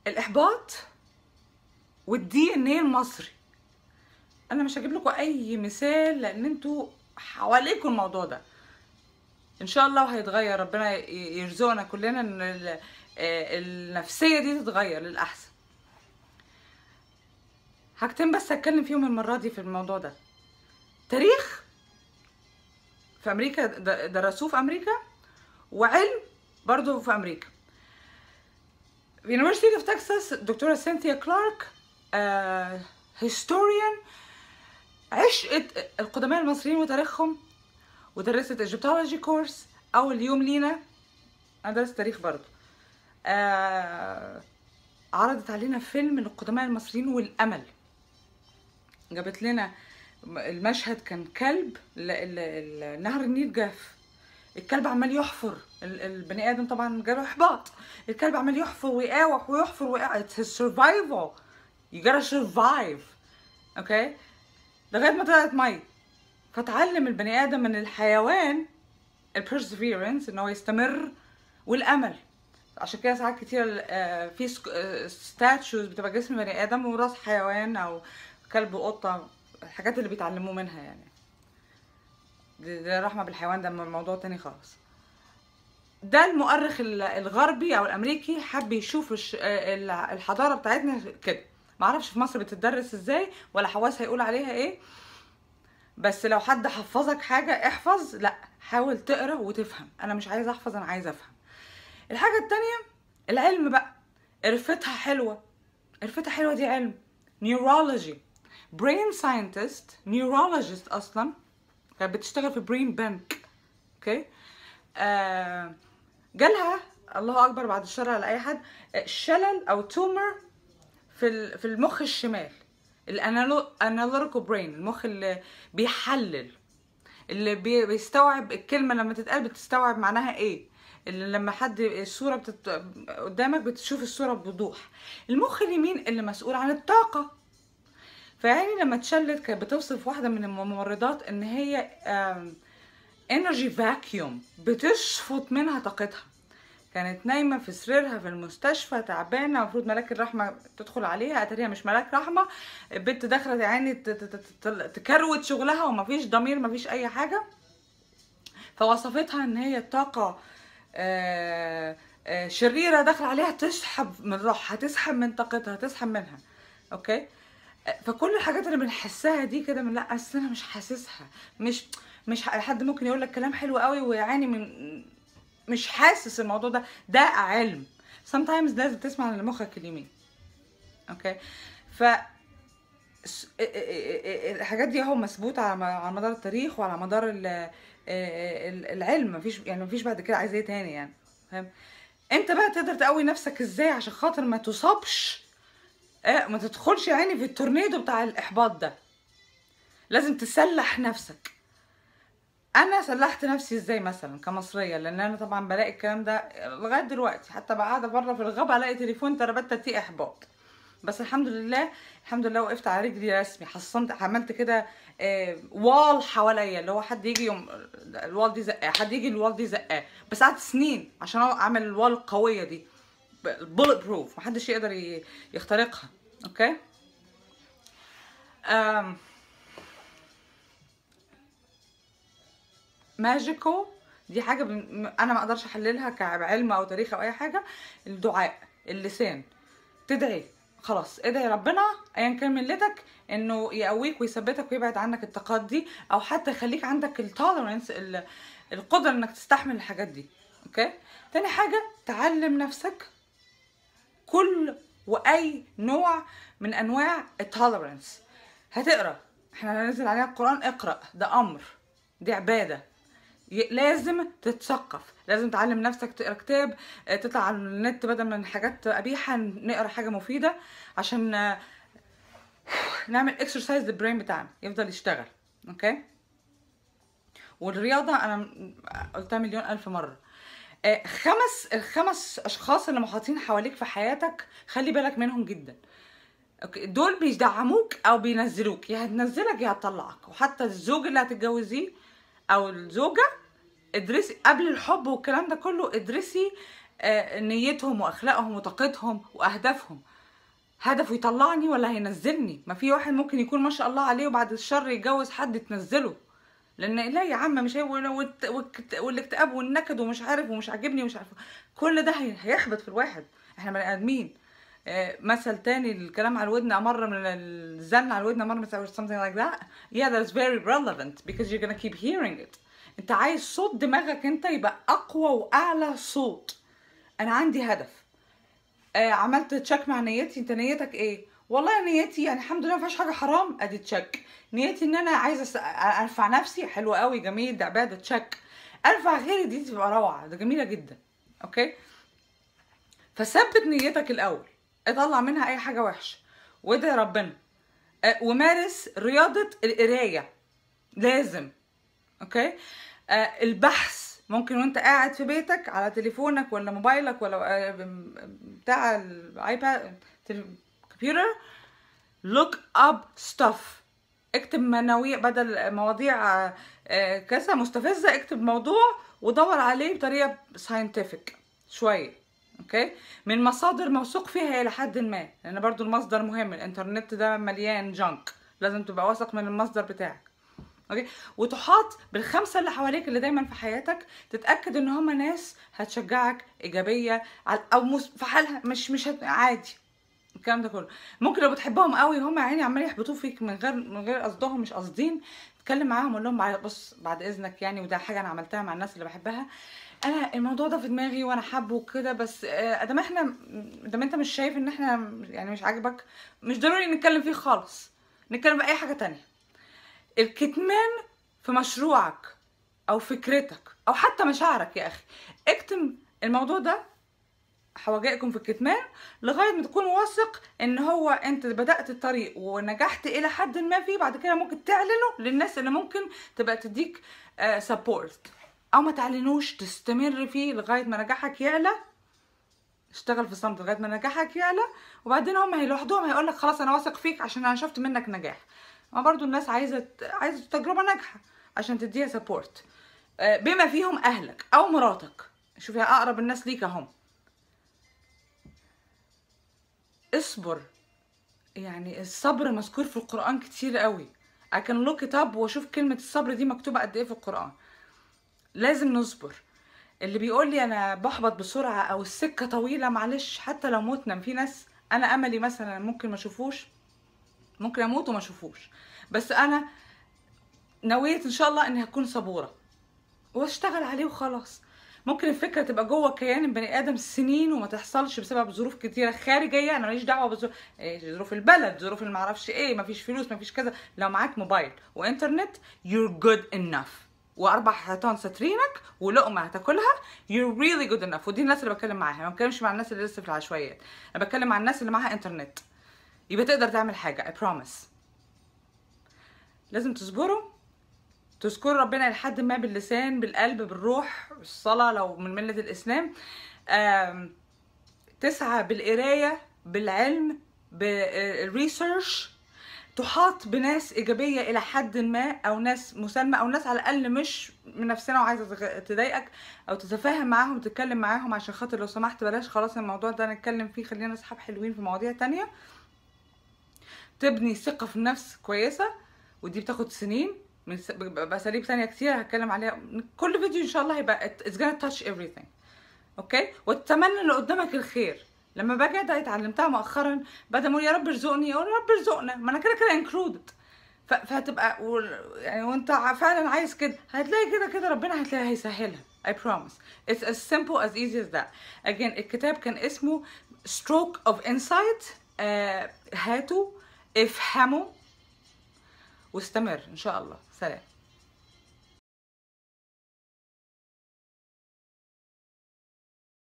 الاحباط والدي ان ايه المصري انا مش هجيب لكم اي مثال لان انتوا حواليكم الموضوع ده ان شاء الله هيتغير ربنا ي- يرزقنا كلنا ان ال- آه، النفسيه دي تتغير للاحسن حاجتين بس هتكلم فيهم المره دي في الموضوع ده تاريخ في امريكا د- درسوه في امريكا وعلم برضو في امريكا في University of Texas دكتورة سينثيا كلارك هيستوريان عشقت القدماء المصريين وتاريخهم ودرست ايجيبتولوجي كورس اول يوم لينا انا درست تاريخ برضو آه عرضت علينا فيلم للقدماء المصريين والامل جابت لنا المشهد كان كلب ل- ال- ال- نهر النيل جاف الكلب عمال يحفر ال- البني ادم طبعا جاله احباط الكلب عمال يحفر ويقاوح ويحفر ويقاوح it's his survival you gotta survive اوكي لغايه ما طلعت ميه فتعلم البني ادم من الحيوان البرسيفيرنس ان هو يستمر والامل عشان كده ساعات كتير آه، في ستاتشوز بتبقى جسم بني ادم وراس حيوان او كلب وقطه الحاجات اللي بيتعلموا منها يعني دي, دي رحمه بالحيوان ده موضوع تاني خالص ده المؤرخ ال- الغربي او الامريكي حب يشوف الش- آه، ال- الحضاره بتاعتنا كده معرفش في مصر بتدرس ازاي ولا حواس هيقول عليها ايه بس لو حد حفظك حاجه احفظ لا حاول تقرا وتفهم انا مش عايزه احفظ انا عايزه افهم الحاجه التانية العلم بقى قرفتها حلوه قرفتها حلوه دي علم نيورولوجي برين ساينتست نيورولوجيست اصلا كانت بتشتغل في برين بنك اوكي آه جالها الله اكبر بعد الشر على اي حد آه، شلل او تومر في ال- في المخ الشمال الاناليتيكال برين المخ اللي بيحلل اللي بي- بيستوعب الكلمه لما تتقال بتستوعب معناها ايه اللي لما حد الصوره بتت... قدامك بتشوف الصوره بوضوح المخ اليمين اللي مسؤول عن الطاقه فيعني لما اتشلت كانت بتوصف واحده من الممرضات ان هي انرجي فاكيوم بتشفط منها طاقتها كانت نايمة في سريرها في المستشفى تعبانة المفروض ملاك الرحمة تدخل عليها اتاريها مش ملاك رحمة البنت داخلة يعني ت- ت- ت- ت- تكروت شغلها ومفيش ضمير مفيش أي حاجة فوصفتها ان هي طاقة آه، آه، شريرة داخلة عليها تسحب من روحها تسحب من طاقتها تسحب منها اوكي آه، فكل الحاجات اللي بنحسها دي كده من لا اصل انا مش حاسسها مش مش ح- حد ممكن يقول لك كلام حلو قوي ويعاني من مش حاسس الموضوع ده ده علم sometimes لازم تسمع لمخك اليمين اوكي ف س- ا- ا- ا- ا- الحاجات دي اهو مثبوته على م- على مدار التاريخ وعلى مدار ال- ال- العلم مفيش يعني مفيش بعد كده عايز ايه تاني يعني فاهم انت بقى تقدر تقوي نفسك ازاي عشان خاطر ما تصابش اه ما تدخلش يعني في التورنيدو بتاع الاحباط ده لازم تسلح نفسك انا سلحت نفسي ازاي مثلا كمصريه لان انا طبعا بلاقي الكلام ده لغايه دلوقتي حتى بقى قاعده بره في الغابه الاقي تليفون تربت تي احباط بس الحمد لله الحمد لله وقفت على رجلي رسمي حصنت عملت كده آه، وال حواليا اللي هو حد يجي يوم الوال دي زقاه حد يجي الوال دي زقاه بس قعدت سنين عشان اعمل الوال القويه دي بولت بروف محدش يقدر ي- يخترقها اوكي أم ماجيكو دي حاجه بن... انا ما اقدرش احللها كعلم او تاريخ او اي حاجه الدعاء اللسان تدعي خلاص ادعي ربنا ايا كان ملتك انه يقويك ويثبتك ويبعد عنك الطاقات دي او حتى يخليك عندك التولرنس القدره انك تستحمل الحاجات دي اوكي تاني حاجه تعلم نفسك كل واي نوع من انواع التولرنس هتقرا احنا هننزل علينا القران اقرا ده امر دي عباده ي- لازم تتثقف لازم تعلم نفسك تقرا كتاب آه، تطلع على النت بدل من حاجات قبيحه نقرا حاجه مفيده عشان آه، نعمل اكسرسايز للبرين بتاعنا يفضل يشتغل اوكي والرياضه انا م- قلتها مليون الف مره آه، خمس الخمس اشخاص اللي محاطين حواليك في حياتك خلي بالك منهم جدا أوكي، دول بيدعموك او بينزلوك يا هتنزلك يا هتطلعك وحتى الزوج اللي هتتجوزيه او الزوجه ادرسي قبل الحب والكلام ده كله ادرسي آه، نيتهم واخلاقهم وطاقتهم واهدافهم هدفه يطلعني ولا هينزلني ما في واحد ممكن يكون ما شاء الله عليه وبعد الشر يتجوز حد تنزله لان لا يا عم مش هي والت- والكت- والاكتئاب والنكد ومش عارف ومش عاجبني ومش عارف كل ده هي- هيحبط في الواحد احنا بني ادمين آه، مثل تاني الكلام على الودن امر من الزن على الودن امر من or something like that yeah that's very relevant because you're gonna keep hearing it انت عايز صوت دماغك انت يبقى اقوى واعلى صوت انا عندي هدف آه عملت تشيك مع نيتي انت نيتك ايه والله نيتي يعني الحمد لله ما فيهاش حاجه حرام ادي تشيك نيتي ان انا عايزه أس- ارفع نفسي حلو قوي جميل ده عباده تشيك ارفع غيري دي تبقى روعه ده جميله جدا اوكي فثبت نيتك الاول اطلع منها اي حاجه وحشه وادعي ربنا آه، ومارس رياضه القرايه لازم اوكي آه البحث ممكن وانت قاعد في بيتك على تليفونك ولا موبايلك ولا آه، بم- بتاع الايباد كمبيوتر look up stuff اكتب مناويع بدل مواضيع آه، آه، كذا مستفزة اكتب موضوع ودور عليه بطريقة scientific شوية اوكي من مصادر موثوق فيها الى حد ما لان برضو المصدر مهم الانترنت ده مليان جنك لازم تبقى واثق من المصدر بتاعك اوكي وتحاط بالخمسه اللي حواليك اللي دايما في حياتك تتاكد ان هم ناس هتشجعك ايجابيه على او مس- في حالها مش مش هت... عادي الكلام ده كله ممكن لو بتحبهم قوي هم يا عيني عمالين يحبطوا فيك من غير من غير قصدهم مش قاصدين اتكلم معاهم قول لهم بعد- بص بعد اذنك يعني وده حاجه انا عملتها مع الناس اللي بحبها انا الموضوع ده في دماغي وانا حابه كده بس آه، ادام احنا ادام انت مش شايف ان احنا يعني مش عاجبك مش ضروري نتكلم فيه خالص نتكلم في اي حاجه تانية الكتمان في مشروعك او فكرتك او حتى مشاعرك يا اخي اكتم الموضوع ده حواجئكم في الكتمان لغايه ما تكون واثق ان هو انت بدات الطريق ونجحت الى حد ما فيه بعد كده ممكن تعلنه للناس اللي ممكن تبقى تديك سبورت او ما تعلنوش تستمر فيه لغايه ما نجاحك يعلى اشتغل في صمت لغايه ما نجاحك يعلى وبعدين هم هي لوحدهم هيقول لك خلاص انا واثق فيك عشان انا شفت منك نجاح ما برضو الناس عايزه عايزه تجربه ناجحه عشان تديها سبورت بما فيهم اهلك او مراتك شوفي اقرب الناس ليك اهم اصبر يعني الصبر مذكور في القرآن كتير قوي I can look it up واشوف كلمة الصبر دي مكتوبة قد ايه في القرآن لازم نصبر اللي بيقول لي انا بحبط بسرعة او السكة طويلة معلش حتى لو متنا في ناس انا املي مثلا ممكن ما اشوفوش ممكن اموت وما اشوفوش بس انا نويت ان شاء الله اني هكون صبورة واشتغل عليه وخلاص ممكن الفكره تبقى جوه كيان البني ادم سنين وما تحصلش بسبب ظروف كتيره خارجيه انا ماليش دعوه بظروف إيه ظروف البلد ظروف اللي معرفش ايه مفيش فلوس مفيش كذا لو معاك موبايل وانترنت you're good enough واربع حيطان ساترينك ولقمه هتاكلها you're really good enough ودي الناس اللي بتكلم معاها ما بتكلمش مع الناس اللي لسه في العشوائيات انا بتكلم مع الناس اللي معاها انترنت يبقى تقدر تعمل حاجه I promise لازم تصبروا تذكر ربنا لحد ما باللسان بالقلب بالروح الصلاة لو من ملة الإسلام آم، تسعى بالقراية بالعلم بالريسيرش تحاط بناس إيجابية إلى حد ما أو ناس مسالمة أو ناس على الأقل مش من نفسنا وعايزة تغ- تضايقك أو تتفاهم معاهم تتكلم معاهم عشان خاطر لو سمحت بلاش خلاص الموضوع ده نتكلم فيه خلينا أصحاب حلوين في مواضيع تانية تبني ثقة في النفس كويسة ودي بتاخد سنين من س- ب- بأساليب تانية كتير هتكلم عليها كل فيديو إن شاء الله هيبقى it's gonna touch everything أوكي وتتمنى اللي قدامك الخير لما باجي ادعي اتعلمتها مؤخرا بدل ما اقول يا رب ارزقني اقول يا رب ارزقنا ما انا كده كده انكلودد فهتبقى وال- يعني وانت ع- فعلا عايز كده هتلاقي كده كده ربنا هتلاقي هيسهلها I promise it's as simple as easy as that again الكتاب كان اسمه stroke of insight آه هاتوا افهموا واستمر ان شاء الله سلام